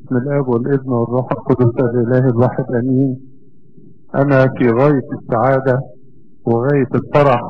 باسم الاب والابن والروح القدس الاله الواحد امين انا في غاية السعادة وغاية الفرح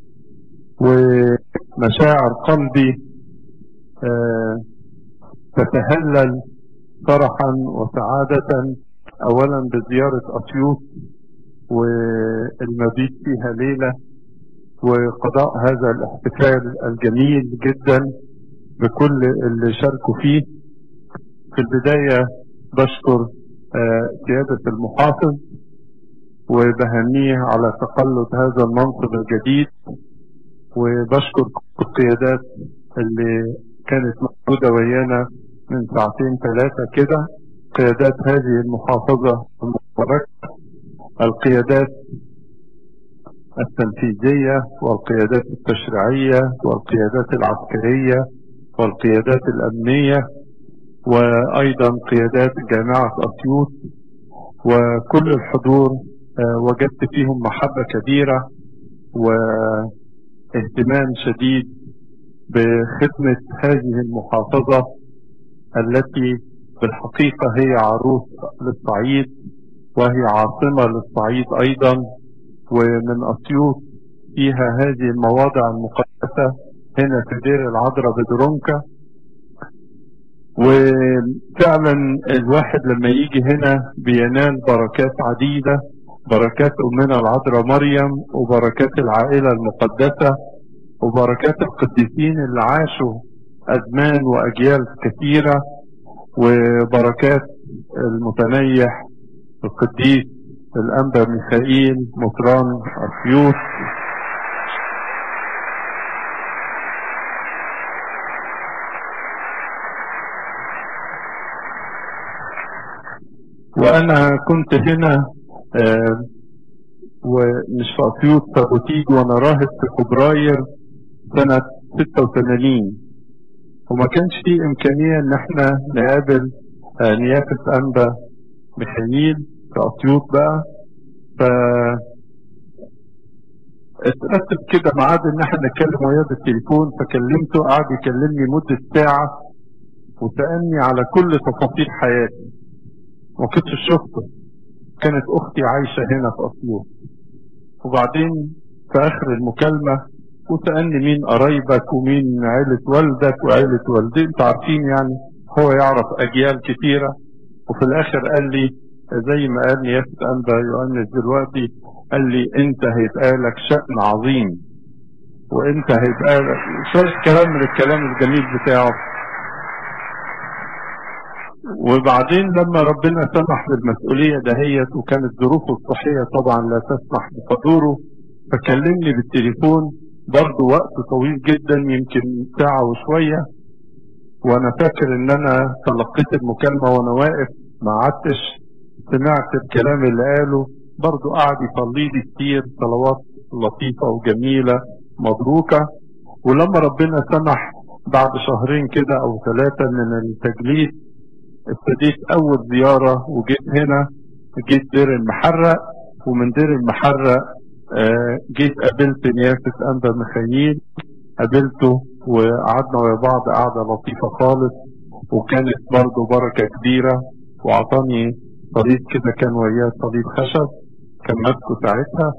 ومشاعر قلبي آه تتهلل فرحا وسعادة اولا بزيارة اسيوط والمبيت فيها ليلة وقضاء هذا الاحتفال الجميل جدا بكل اللي شاركوا فيه في البداية بشكر آه سيادة المحافظ وبهنيه على تقلد هذا المنصب الجديد وبشكر القيادات اللي كانت موجودة ويانا من ساعتين ثلاثة كده قيادات هذه المحافظة المباركة القيادات التنفيذية والقيادات التشريعية والقيادات العسكرية والقيادات الأمنية وأيضا قيادات جامعة أسيوط وكل الحضور وجدت فيهم محبة كبيرة واهتمام شديد بخدمة هذه المحافظة التي بالحقيقة هي عروس للصعيد وهي عاصمة للصعيد أيضا ومن أسيوط فيها هذه المواضع المقدسة هنا في دير العذراء بدرونكا وفعلا الواحد لما يجي هنا بينال بركات عديدة بركات أمنا العذراء مريم وبركات العائلة المقدسة وبركات القديسين اللي عاشوا أزمان وأجيال كثيرة وبركات المتنيح القديس الأنبا ميخائيل مطران أسيوط وأنا كنت هنا آه ومش في أسيوط في أوتيج وأنا راهب في فبراير سنة 86 وما كانش في إمكانية إن إحنا نقابل آه نيافة أنبا ميخائيل في أسيوط بقى ف اترتب كده ميعاد ان احنا نتكلم وياه بالتليفون فكلمته قعد يكلمني مدة ساعة وسألني على كل تفاصيل حياتي ما كنتش شفته كانت اختي عايشة هنا في اسيوط وبعدين في اخر المكالمة وسألني مين قرايبك ومين عيلة والدك وعيلة والدي انتوا عارفين يعني هو يعرف اجيال كتيرة وفي الاخر قال لي زي ما قال لي يافت انبا يؤنس دلوقتي قال لي انت هيبقى لك شأن عظيم وانت هيبقى لك شوية كلام من الكلام الجميل بتاعه وبعدين لما ربنا سمح بالمسؤولية دهيت وكانت ظروفه الصحية طبعا لا تسمح بحضوره فكلمني بالتليفون برضه وقت طويل جدا يمكن ساعة وشوية وانا فاكر ان انا تلقيت المكالمة وانا واقف ما قعدتش سمعت الكلام اللي قاله برضه قعد يصلي لي كتير صلوات لطيفة وجميلة مبروكة ولما ربنا سمح بعد شهرين كده او ثلاثة من التجليد ابتديت اول زيارة وجيت هنا جيت دير المحرق ومن دير المحرق آه جيت قابلت نيافة انبا ميخائيل قابلته وقعدنا ويا بعض قعدة لطيفة خالص وكانت برضه بركة كبيرة وعطاني صليب كده كان وياه صليب خشب كان ماسكه ساعتها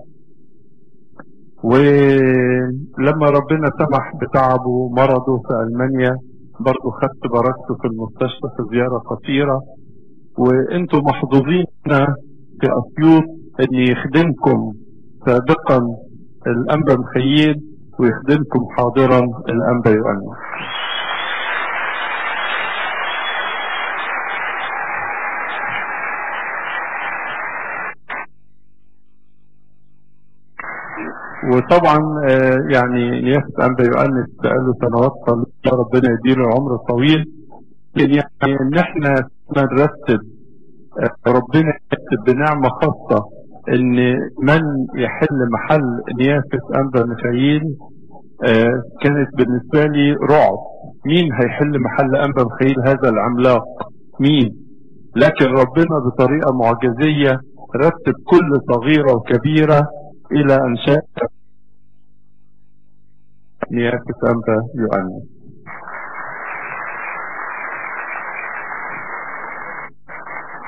ولما ربنا سمح بتعبه ومرضه في ألمانيا برضه خدت بركته في المستشفى في زيارة قصيرة وانتم محظوظين في أسيوط ان يخدمكم سابقا الأنبا مخيل ويخدمكم حاضرا الأنبا يؤنس وطبعا يعني نيافة أنبا يؤنس بقاله سنوات طويلة ربنا يديله العمر الطويل يعني ان احنا نرتب ربنا يكتب بنعمة خاصة ان من يحل محل نيافة أنبا ميخائيل كانت بالنسبة لي رعب مين هيحل محل أنبا ميخائيل هذا العملاق مين لكن ربنا بطريقة معجزية رتب كل صغيرة وكبيرة إلى أن شاء نيافة أنبا يؤنس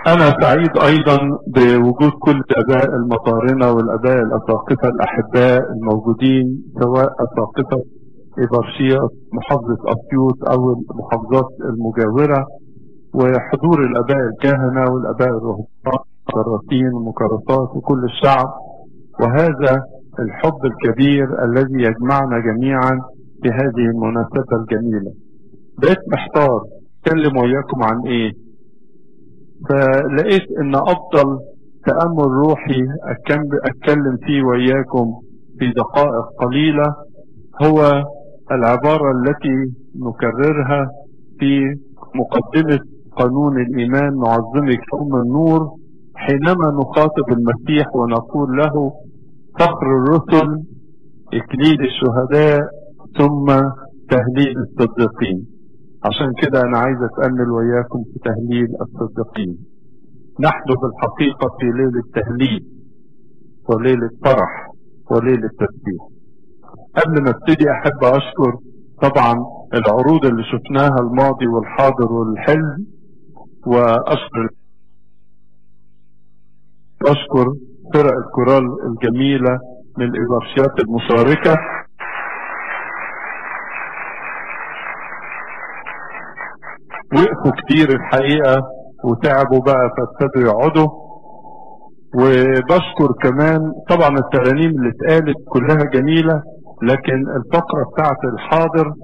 أنا سعيد أيضا بوجود كل الآباء المطارنة والآباء الأساقفة الأحباء الموجودين سواء أساقفة إبرشية محافظة أسيوط أو المحافظات المجاورة وحضور الآباء الكهنة والآباء الرهبان الكراسين والمكرسات وكل الشعب وهذا الحب الكبير الذي يجمعنا جميعا في هذه المناسبة الجميلة بقيت محتار اتكلم وياكم عن ايه فلقيت ان افضل تأمل روحي اتكلم فيه وياكم في دقائق قليلة هو العبارة التي نكررها في مقدمة قانون الإيمان نعظمك أم النور حينما نخاطب المسيح ونقول له فخر الرسل إكليل الشهداء ثم تهليل الصديقين عشان كده أنا عايز أتأمل وياكم في تهليل الصديقين نحن في الحقيقة في ليلة تهليل وليلة فرح وليلة تسبيح قبل ما ابتدي أحب أشكر طبعا العروض اللي شفناها الماضي والحاضر والحلم وأشكر أشكر فرق الكورال الجميلة من الإبرشيات المشاركة وقفوا كتير الحقيقة وتعبوا بقى فابتدوا يقعدوا وبشكر كمان طبعا الترانيم اللي اتقالت كلها جميلة لكن الفقرة بتاعت الحاضر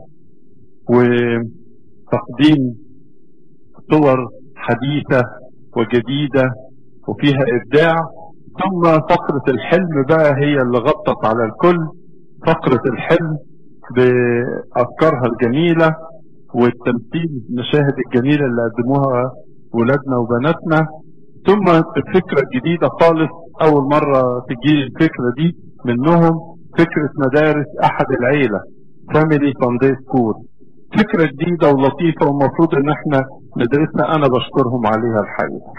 وتقديم صور حديثة وجديدة وفيها إبداع ثم فقرة الحلم بقى هي اللي غطت على الكل فقرة الحلم بأفكارها الجميلة والتمثيل المشاهد الجميلة اللي قدموها ولادنا وبناتنا ثم الفكرة الجديدة خالص أول مرة تجي الفكرة دي منهم فكرة مدارس أحد العيلة فاميلي فاندي سكول فكرة جديدة ولطيفة ومفروض ان احنا ندرسها انا بشكرهم عليها الحقيقة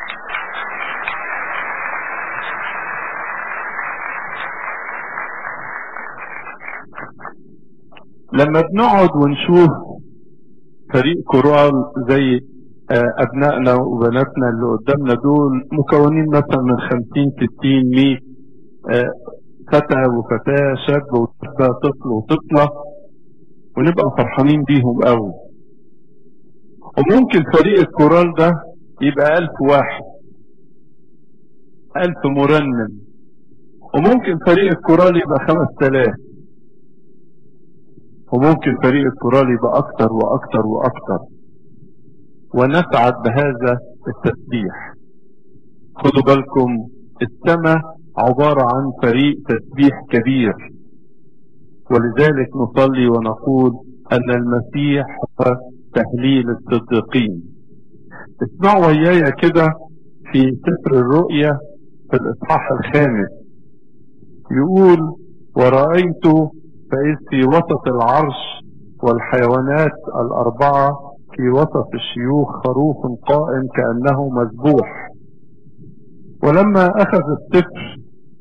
لما بنقعد ونشوف فريق كورال زي ابنائنا وبناتنا اللي قدامنا دول مكونين مثلا من 50 60 100 فتى وفتاة شاب وشابة طفل وطفلة ونبقى فرحانين بيهم قوي وممكن فريق الكورال ده يبقى ألف واحد ألف مرنم وممكن فريق الكورال يبقى خمس تلاف وممكن فريق الكورال يبقى أكتر وأكتر وأكتر ونسعد بهذا التسبيح خدوا بالكم السماء عبارة عن فريق تسبيح كبير ولذلك نصلي ونقول أن المسيح هو تهليل الصديقين اسمعوا وياي كده في سفر الرؤيا في الإصحاح الخامس يقول ورأيت فإذ في وسط العرش والحيوانات الأربعة في وسط الشيوخ خروف قائم كأنه مذبوح ولما أخذ السفر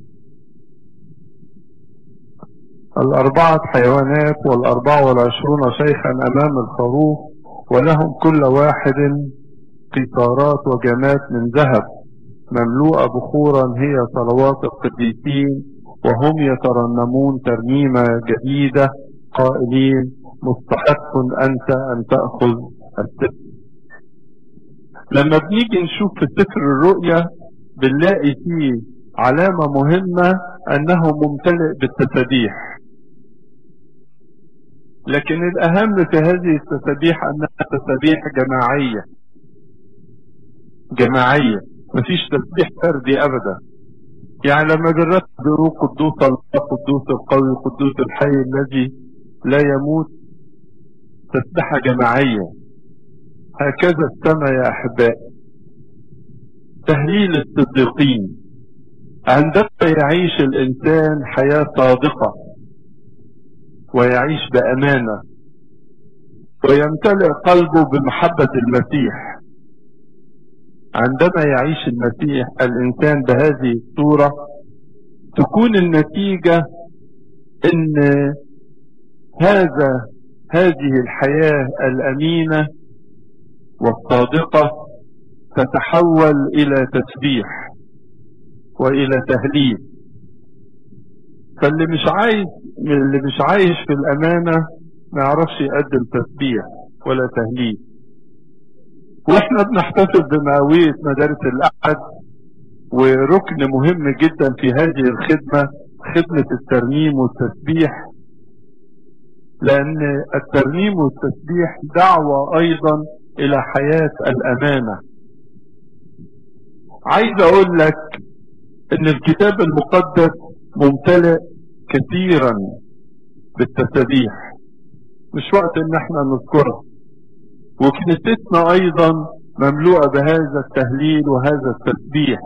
الأربعة حيوانات والأربعة والعشرون شيخا أمام الخروف ولهم كل واحد قيثارات وجمات من ذهب مملوءة بخورا هي صلوات القديسين وهم يترنمون ترنيمة جديدة قائلين مستحق أنت أن تأخذ السفر لما بنيجي نشوف في سفر الرؤيا بنلاقي فيه علامة مهمة أنه ممتلئ بالتسابيح لكن الأهم في هذه التسابيح أنها تسابيح جماعية جماعية مفيش تسبيح فردي أبدا يعني لما بنرتب بيقولوا قدوس الله قدوس القوي قدوس الحي الذي لا يموت تسبحة جماعية هكذا السماء يا أحباء تهليل الصديقين عندما يعيش الإنسان حياة صادقة ويعيش بأمانة ويمتلئ قلبه بمحبة المسيح عندما يعيش المسيح الإنسان بهذه الصورة تكون النتيجة إن هذا هذه الحياة الأمينة والصادقة تتحول إلى تسبيح وإلى تهليل فاللي مش عايز اللي مش عايش في الأمانة ما يعرفش يقدم تسبيح ولا تهليل واحنا بنحتفل بمئوية مدارس الأحد وركن مهم جدا في هذه الخدمة خدمة الترنيم والتسبيح لأن الترنيم والتسبيح دعوة أيضا إلى حياة الأمانة عايز أقول لك إن الكتاب المقدس ممتلئ كثيرا بالتسبيح مش وقت إن احنا نذكرها وكنيستنا أيضا مملوءة بهذا التهليل وهذا التسبيح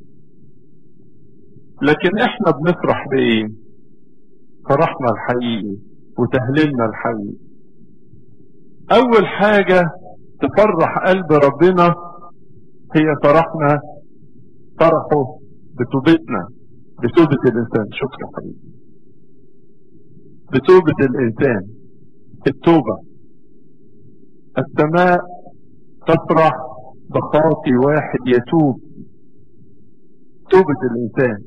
لكن احنا بنفرح بايه فرحنا الحقيقي وتهليلنا الحقيقي اول حاجة تفرح قلب ربنا هي فرحنا فرحه بتوبتنا بتوبة الانسان شكرا حبيبي بتوبة الانسان التوبة السماء تفرح بخاطي واحد يتوب توبة الانسان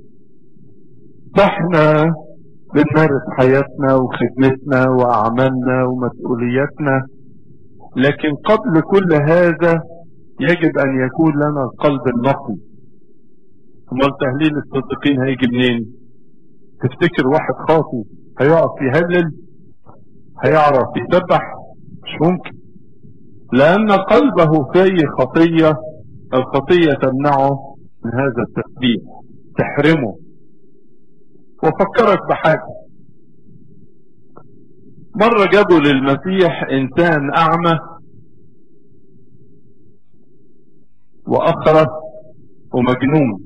فاحنا بنمارس حياتنا وخدمتنا واعمالنا ومسؤولياتنا لكن قبل كل هذا يجب ان يكون لنا القلب النقي امال تهليل الصديقين هيجي منين تفتكر واحد خاطي هيقف يهلل هيعرف يسبح مش ممكن لان قلبه فيه خطية الخطية تمنعه من هذا التسبيح تحرمه وفكرك بحاجة مرة جابوا للمسيح انسان اعمى واخرس ومجنون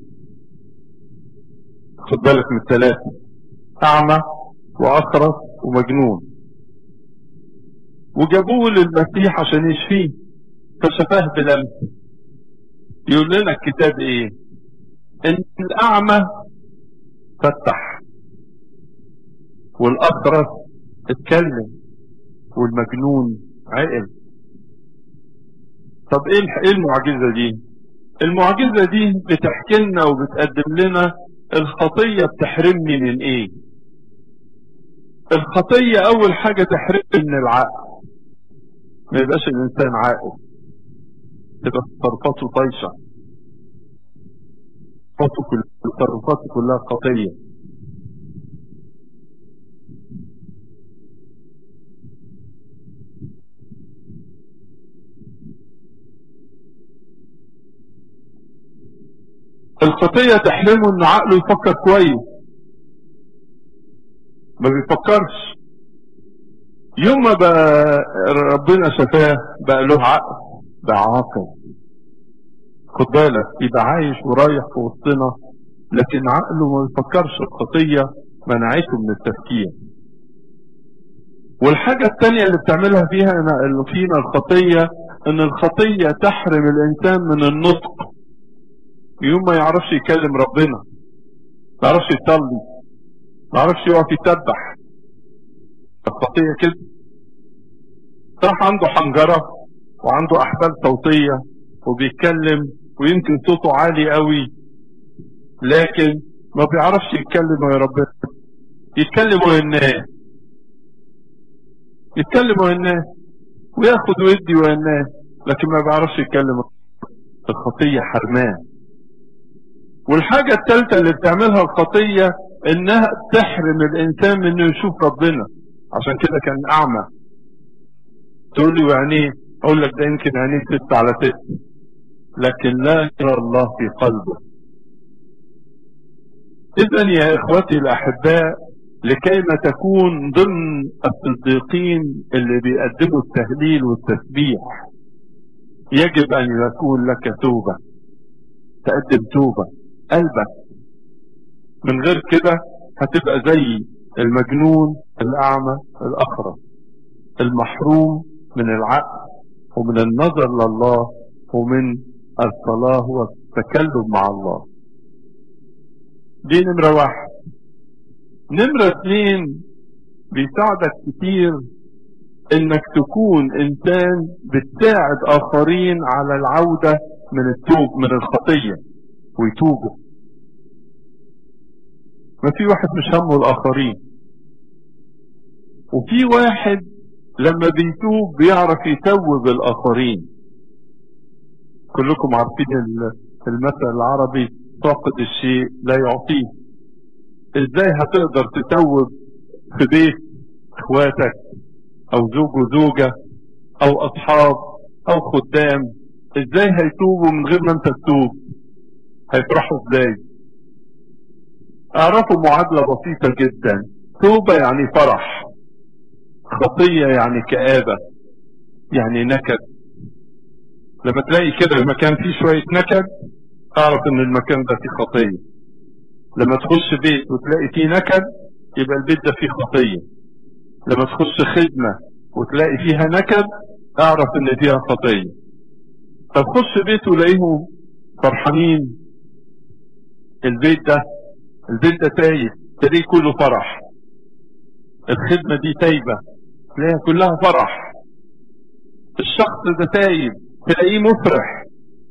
خد بالك من الثلاثة اعمى واخرس ومجنون وجابوه للمسيح عشان يشفيه فشفاه بلمس يقول لنا الكتاب ايه ان الاعمى فتح والاخرس اتكلم والمجنون عقل طب ايه ايه المعجزه دي المعجزه دي بتحكي لنا وبتقدم لنا الخطيه بتحرمني من ايه الخطيه اول حاجه تحرمني من العقل ما يبقاش الانسان عاقل تبقى تصرفاته طايشه تصرفاته كلها خطيه الخطية تحرمه ان عقله يفكر كويس ما بيفكرش يوم ما بقى ربنا شفاه بقى له عقل بقى عاقل خد بالك يبقى عايش ورايح في وسطنا لكن عقله ما بيفكرش الخطية منعته من التفكير والحاجة التانية اللي بتعملها فيها اللي فينا الخطية ان الخطية تحرم الانسان من النطق يوم ما يعرفش يكلم ربنا ما يعرفش يصلي ما يعرفش يقف يسبح الخطية كده صح عنده حنجرة وعنده أحبال صوتية وبيتكلم ويمكن صوته عالي قوي لكن ما بيعرفش يتكلم يا ربنا يتكلم ويا الناس يتكلم ويا الناس وياخد ويدي ويا الناس لكن ما بيعرفش يتكلم الخطية حرمان والحاجة الثالثة اللي بتعملها الخطية انها تحرم الانسان من انه يشوف ربنا عشان كده كان اعمى تقول لي وعينيه اقول لك ده يمكن عينيه ست على ست لكن لا يرى الله في قلبه اذا يا اخوتي الاحباء لكي ما تكون ضمن الصديقين اللي بيقدموا التهليل والتسبيح يجب ان يكون لك توبة تقدم توبة قلبك من غير كده هتبقى زي المجنون الأعمى الأخرس المحروم من العقل ومن النظر لله ومن الصلاة والتكلم مع الله دي نمرة واحد نمرة اثنين بيساعدك كتير انك تكون انسان بتساعد اخرين على العودة من التوب من الخطية ويتوبوا ما في واحد مش همه الآخرين وفي واحد لما بيتوب بيعرف يتوب الآخرين كلكم عارفين المثل العربي فاقد الشيء لا يعطيه ازاي هتقدر تتوب في بيت اخواتك او زوج وزوجة او اصحاب او خدام ازاي هيتوبوا من غير ما انت تتوب هيفرحوا ازاي اعرفوا معادلة بسيطة جدا توبة يعني فرح خطية يعني كآبة يعني نكد لما تلاقي كده المكان فيه شوية نكد اعرف ان المكان ده فيه خطية لما تخش بيت وتلاقي فيه نكد يبقى البيت ده فيه خطية لما تخش خدمة وتلاقي فيها نكد اعرف ان فيها خطية طب خش بيت ولاقيهم فرحانين البيت ده البيت ده تايب تلاقيه كله فرح الخدمة دي تايبة تلاقيها كلها فرح الشخص ده تايب تلاقيه مفرح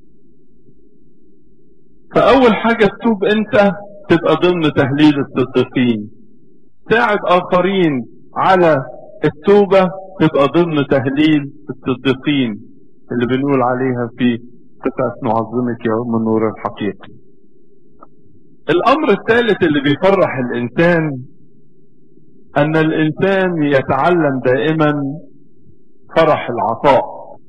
فأول حاجة تتوب أنت تبقى ضمن تهليل الصديقين ساعد آخرين على التوبة تبقى ضمن تهليل الصديقين اللي بنقول عليها في قطعة نعظمك يا أم النور الحقيقي الأمر الثالث اللي بيفرح الإنسان أن الإنسان يتعلم دائما فرح العطاء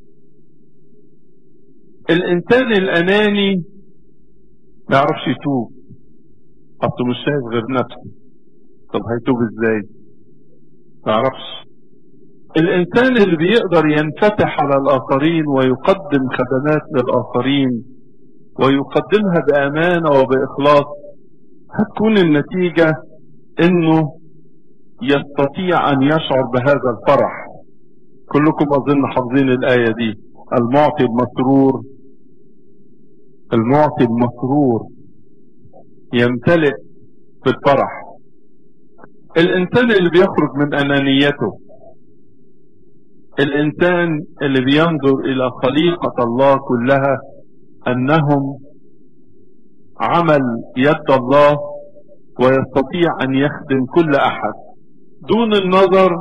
الإنسان الأناني ما يعرفش يتوب أصله مش شايف غير نفسه طب هيتوب إزاي ما يعرفش الإنسان اللي بيقدر ينفتح على الآخرين ويقدم خدمات للآخرين ويقدمها بأمانة وبإخلاص هتكون النتيجة إنه يستطيع أن يشعر بهذا الفرح كلكم أظن حافظين الآية دي المعطي المسرور المعطي المسرور يمتلئ بالفرح الإنسان اللي بيخرج من أنانيته الإنسان اللي بينظر إلى خليقة الله كلها أنهم عمل يد الله ويستطيع أن يخدم كل أحد دون النظر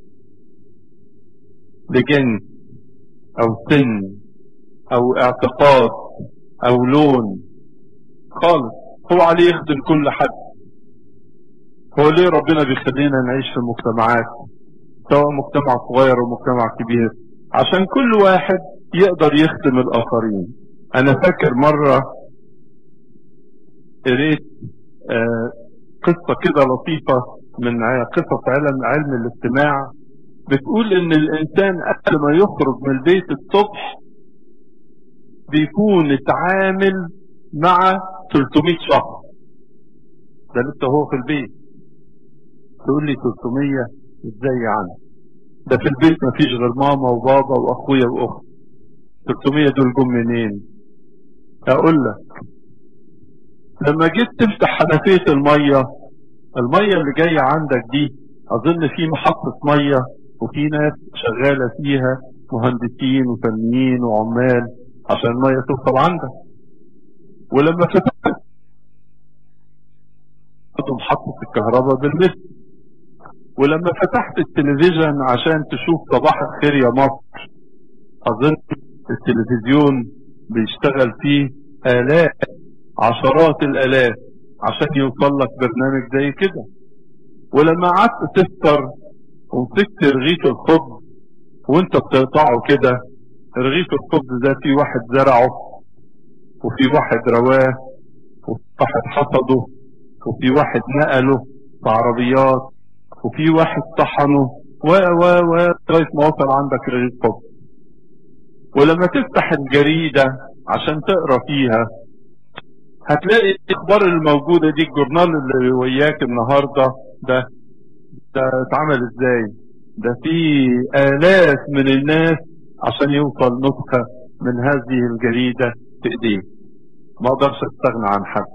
لجنس أو سن أو اعتقاد أو لون خالص هو عليه يخدم كل حد هو ليه ربنا بيخلينا نعيش في المجتمعات سواء مجتمع صغير او مجتمع كبير عشان كل واحد يقدر يخدم الاخرين انا فاكر مرة قريت آه قصة كده لطيفة من قصص علم علم الاجتماع بتقول ان الانسان قبل ما يخرج من البيت الصبح بيكون اتعامل مع 300 شخص ده لسه هو في البيت تقول لي 300 ازاي يعني ده في البيت ما فيش غير ماما وبابا واخويا واخت 300 دول جم منين اقول لك لما جيت تفتح حنفيه الميه الميه اللي جايه عندك دي اظن في محطه ميه وفي ناس شغاله فيها مهندسين وفنيين وعمال عشان الميه توصل عندك ولما فتحت محطه الكهرباء بالمثل ولما فتحت التلفزيون عشان تشوف صباح الخير يا مصر اظن التلفزيون بيشتغل فيه الاف عشرات الالاف عشان يوصل لك برنامج زي كده ولما قعدت تفطر ومسكت رغيف الخبز وانت بتقطعه كده رغيف الخبز ده في واحد زرعه وفي واحد رواه وفي واحد حصده وفي واحد نقله في عربيات وفي واحد طحنه و و و لغايه ما وصل عندك رغيف خبز ولما تفتح الجريده عشان تقرا فيها هتلاقي الاخبار الموجوده دي الجورنال اللي وياك النهارده ده ده اتعمل ازاي ده في الاف من الناس عشان يوصل نسخه من هذه الجريده في ايديه ما اقدرش استغنى عن حد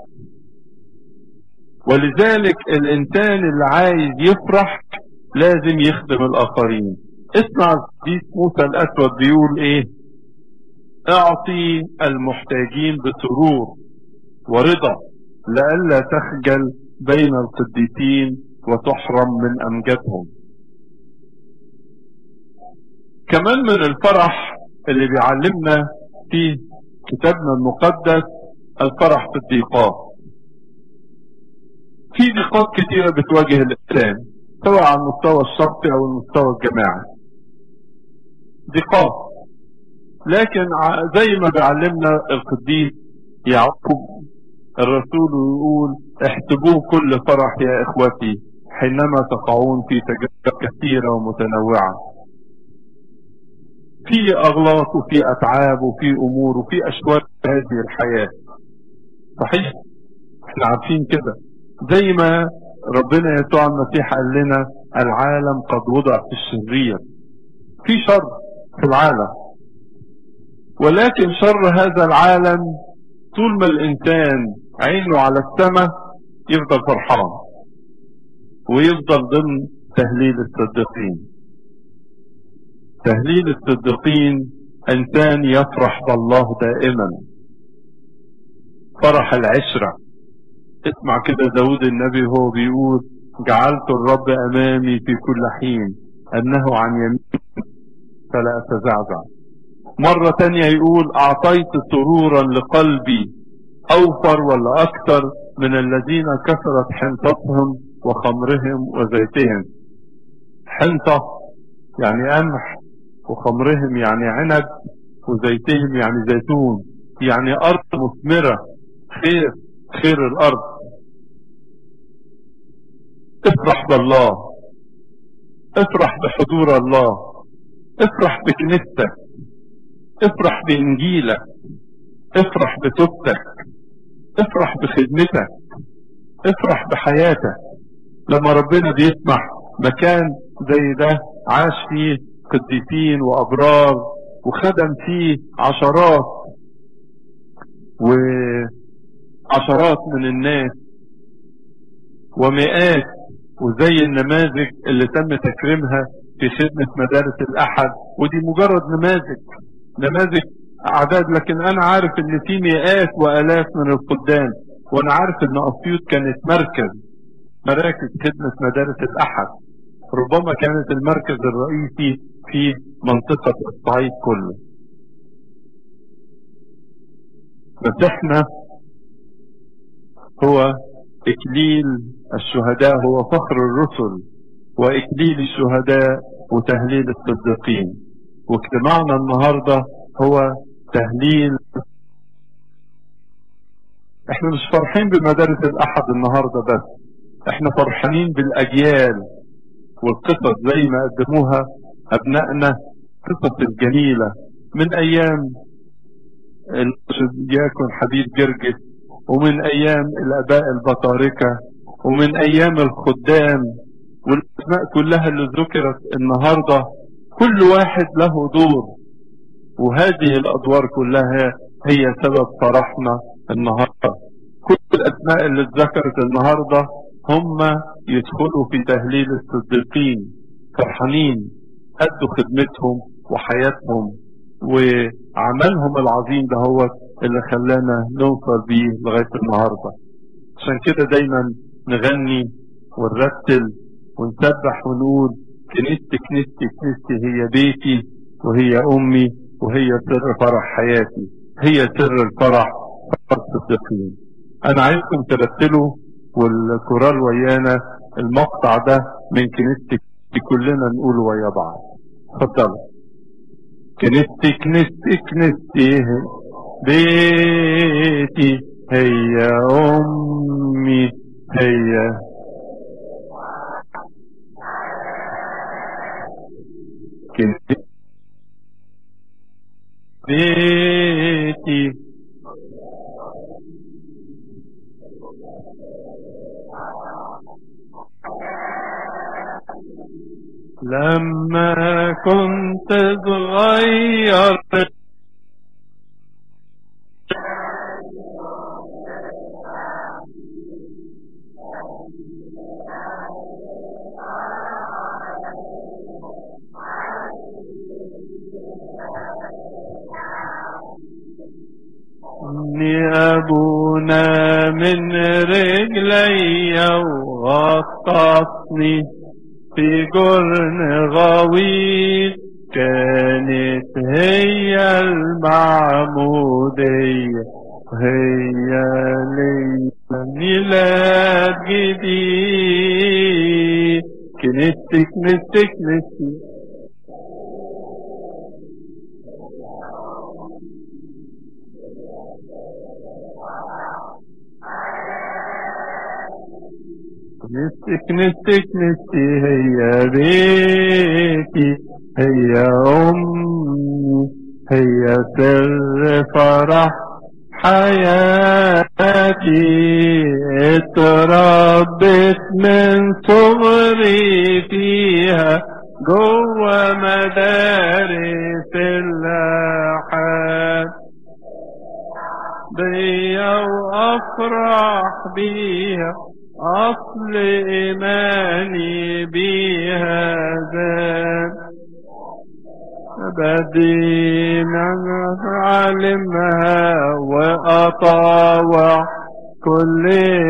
ولذلك الانسان اللي عايز يفرح لازم يخدم الاخرين اسمع دي موسى الاسود بيقول ايه اعطي المحتاجين بسرور ورضا لئلا تخجل بين القديسين وتحرم من امجادهم كمان من الفرح اللي بيعلمنا في كتابنا المقدس الفرح في الضيقات في ضيقات كثيرة بتواجه الإنسان سواء على المستوى الشخصي أو المستوى الجماعي ضيقات لكن زي ما بيعلمنا القديس يعقوب الرسول يقول احسبوه كل فرح يا اخوتي حينما تقعون في تجارب كثيرة ومتنوعة في اغلاط وفي اتعاب وفي امور وفي اشواك في هذه الحياة صحيح احنا عارفين كده زي ما ربنا يسوع المسيح قال لنا العالم قد وضع في الشرير في شر في العالم ولكن شر هذا العالم طول ما الانسان عينه على السماء يفضل فرحان ويفضل ضمن تهليل الصديقين تهليل الصديقين انسان يفرح بالله دائما فرح العشرة اسمع كده داود النبي هو بيقول جعلت الرب امامي في كل حين انه عن يمين فلا اتزعزع مرة تانية يقول اعطيت سرورا لقلبي اوفر ولا اكثر من الذين كثرت حنطتهم وخمرهم وزيتهم حنطة يعني قمح وخمرهم يعني عنب وزيتهم يعني زيتون يعني ارض مثمرة خير خير الارض افرح بالله افرح بحضور الله افرح بكنيستك افرح بانجيلك افرح بتوبتك افرح بخدمتك افرح بحياتك لما ربنا بيسمح مكان زي ده عاش فيه قديسين وابرار وخدم فيه عشرات وعشرات من الناس ومئات وزي النماذج اللي تم تكريمها في خدمة مدارس الأحد ودي مجرد نماذج نماذج أعداد لكن أنا عارف إن في مئات وآلاف من الخدام وأنا عارف إن أسيوط كانت مركز مراكز خدمة مدارس الأحد ربما كانت المركز الرئيسي في منطقة الصعيد كله بس احنا هو إكليل الشهداء هو فخر الرسل وإكليل الشهداء وتهليل الصديقين واجتماعنا النهاردة هو تهليل احنا مش فرحين بمدارس الأحد النهاردة بس احنا فرحانين بالأجيال والقصص زي ما قدموها أبنائنا قصص الجميلة من أيام الدياكون حبيب جرجس ومن أيام الآباء البطاركة ومن أيام الخدام والأسماء كلها اللي ذكرت النهاردة كل واحد له دور وهذه الأدوار كلها هي سبب فرحنا النهاردة كل الأسماء اللي اتذكرت النهاردة هم يدخلوا في تهليل الصديقين فرحانين أدوا خدمتهم وحياتهم وعملهم العظيم ده هو اللي خلانا نوصل بيه لغاية النهاردة عشان كده دايما نغني ونرتل ونسبح ونقول كنيستي كنيستي كنيستي هي بيتي وهي أمي وهي سر فرح حياتي هي سر الفرح فرح الصديقين أنا عايزكم ترتلوا والكورال ويانا المقطع ده من كنيستي كلنا نقول ويا بعض اتفضلوا كنيستي كنيستي كنيستي بيتي هي أمي هي كنيستي بيتي لما كنت صغير إني أبونا من رجلي وغطسني في جرن غويط كانت هي المعمودية هي لي ميلاد جديد كنستي كنستي كنستي كنستي كنستي كنستي هي بيتي هي أمي هي سر فرح حياتي اتربت من صغري فيها جوه مدارس اللاحات بيا وافرح بيها اصل ايماني بيها زاد بدي من علمها وأطاوع كل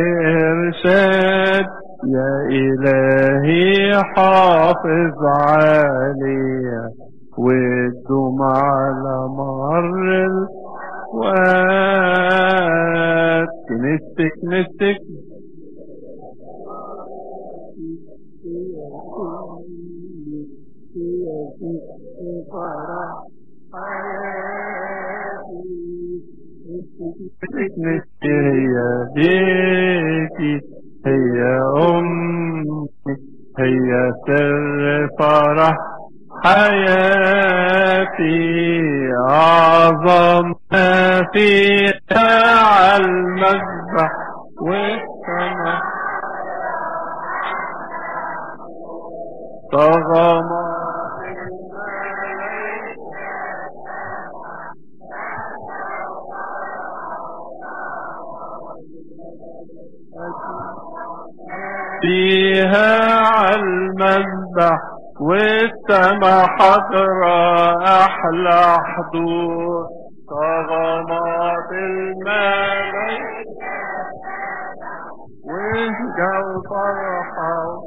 إرشاد يا إلهي حافظ عليها والدم على مر الوقت كنستك كنستك هي بيتي هي أمي هي سر فرح حياتي أعظم ما فيها على المذبح والسماء طغى فيها على المذبح والسما حضرة أحلى حضور طغمات الملك والجو فرحة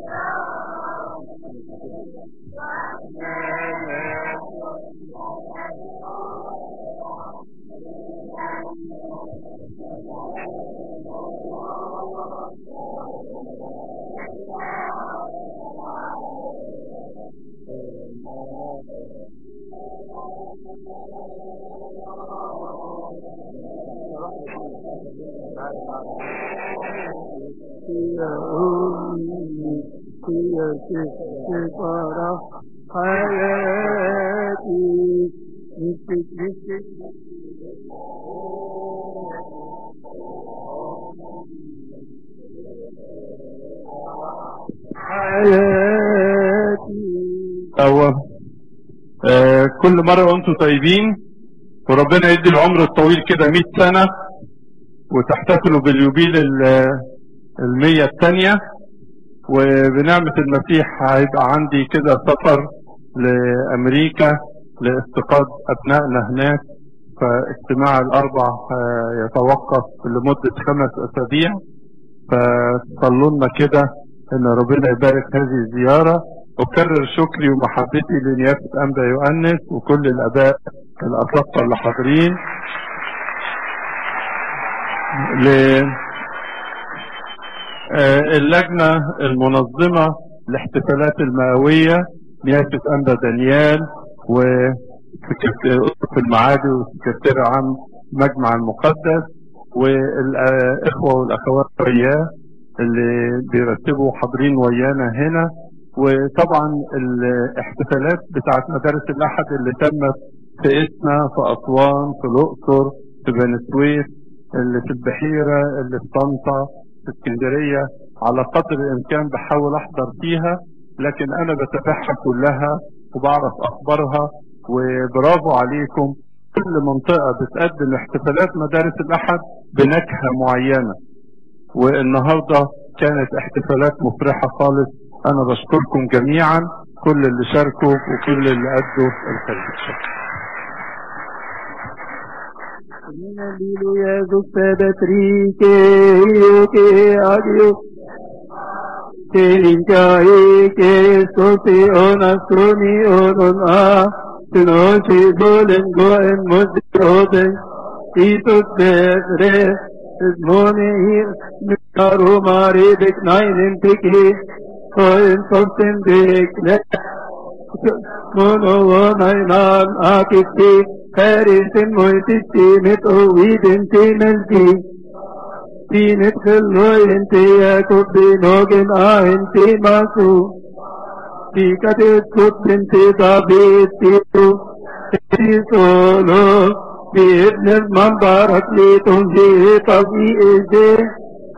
هي أمي هي فرح حياتي نسيت نسيت حياتي أوه. آه كل مرة وانتم طيبين وربنا يدي العمر الطويل كده 100 سنة وتحتفلوا باليوبيل المية الثانية وبنعمة المسيح هيبقى عندي كده سفر لأمريكا لافتقاد أبنائنا هناك فاجتماع الأربع يتوقف لمدة خمس أسابيع فصلوا لنا كده إن ربنا يبارك هذه الزيارة أكرر شكري ومحبتي لنيافة أنبا يؤنس وكل الآباء الأساقفة اللي حاضرين اللجنة المنظمة الاحتفالات المئوية نيافة أنبا دانيال وسكرتير المعادي وسكرتير عام مجمع المقدس والإخوة والأخوات وياه اللي بيرتبوا حاضرين ويانا هنا وطبعا الاحتفالات بتاعت مدارس الأحد اللي تمت في إسنا في أسوان في الأقصر في بني سويف اللي في البحيرة اللي في طنطا في اسكندرية على قدر الإمكان بحاول أحضر فيها لكن أنا بتابعها كلها وبعرف أخبارها وبرافو عليكم كل منطقة بتقدم احتفالات مدارس الأحد بنكهة معينة والنهاردة كانت احتفالات مفرحة خالص أنا بشكركم جميعا كل اللي شاركوا وكل اللي أدوا الخير Alleluia, Guptabatrike, Yoke, Adio, Kelinkai, Ke, Sosi, Ona, Suni, Onon, A, Sinoshi, Bolen, Goen, Mosdi, Itus, Bedre, Mone, Mikaru, Mari, Dik, Nainin, Tiki, Koen, Sosin, Dik, Mono, Nainan, Akisti, Harisin, Moitisti, Mito, Vidin, Tinanti, Tinit, Hillointi, Yakubi, Nogin, Ahinti, Masu, Tikatit, Kutinti, David, Titu, Solo, بإذن المنبرك لتنجيه طبيعي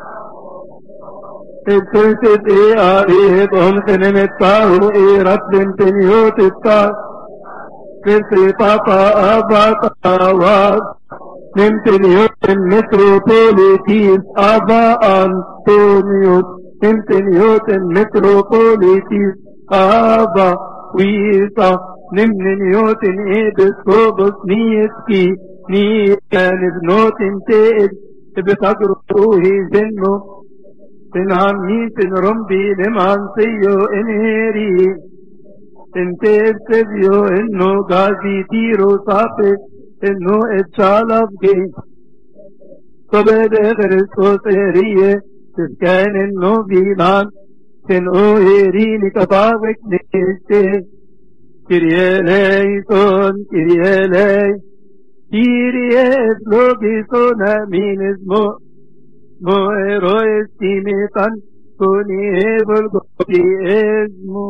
التلتت إيه آريه بهم نمتاه إيه رب تنيوت التاه كسي طاقة أبا واس نمتنيوت المتروبوليتيس أبا أنطونيوس نمتنيوت المتروبوليتيس أبا ويسا نمنيوت إبسكوبس نيسكي نيكان ابنوت انتئد بتجربه زنو تنهان ميتن رمبي لمن سيو انهيري انت ارتبيو انو غازي تيرو صافي انو اتشالف جي قبل خرسوس هريه تسكن انو بيمان تنو هيري لكفاوك نيشتي كريه ليسون كريه لي كريه اسلوبيسون امين اسمو Moero estimitan kunibul gopi esmu.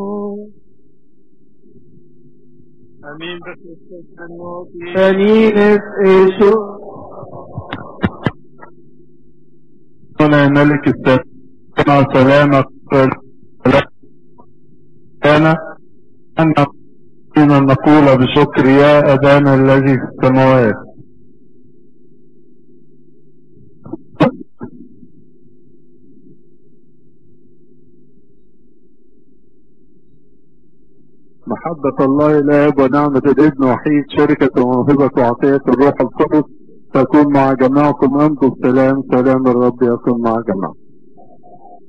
امين بس Anines esho. هنا ملك السماء سلامك أنا أن نقول بشكر يا أبانا الذي في السماوات محبة الله الآب ونعمة الابن وحيد شركة وموهبة وعطية الروح القدس تكون مع جميعكم أنتم السلام سلام الرب يكون مع جميعكم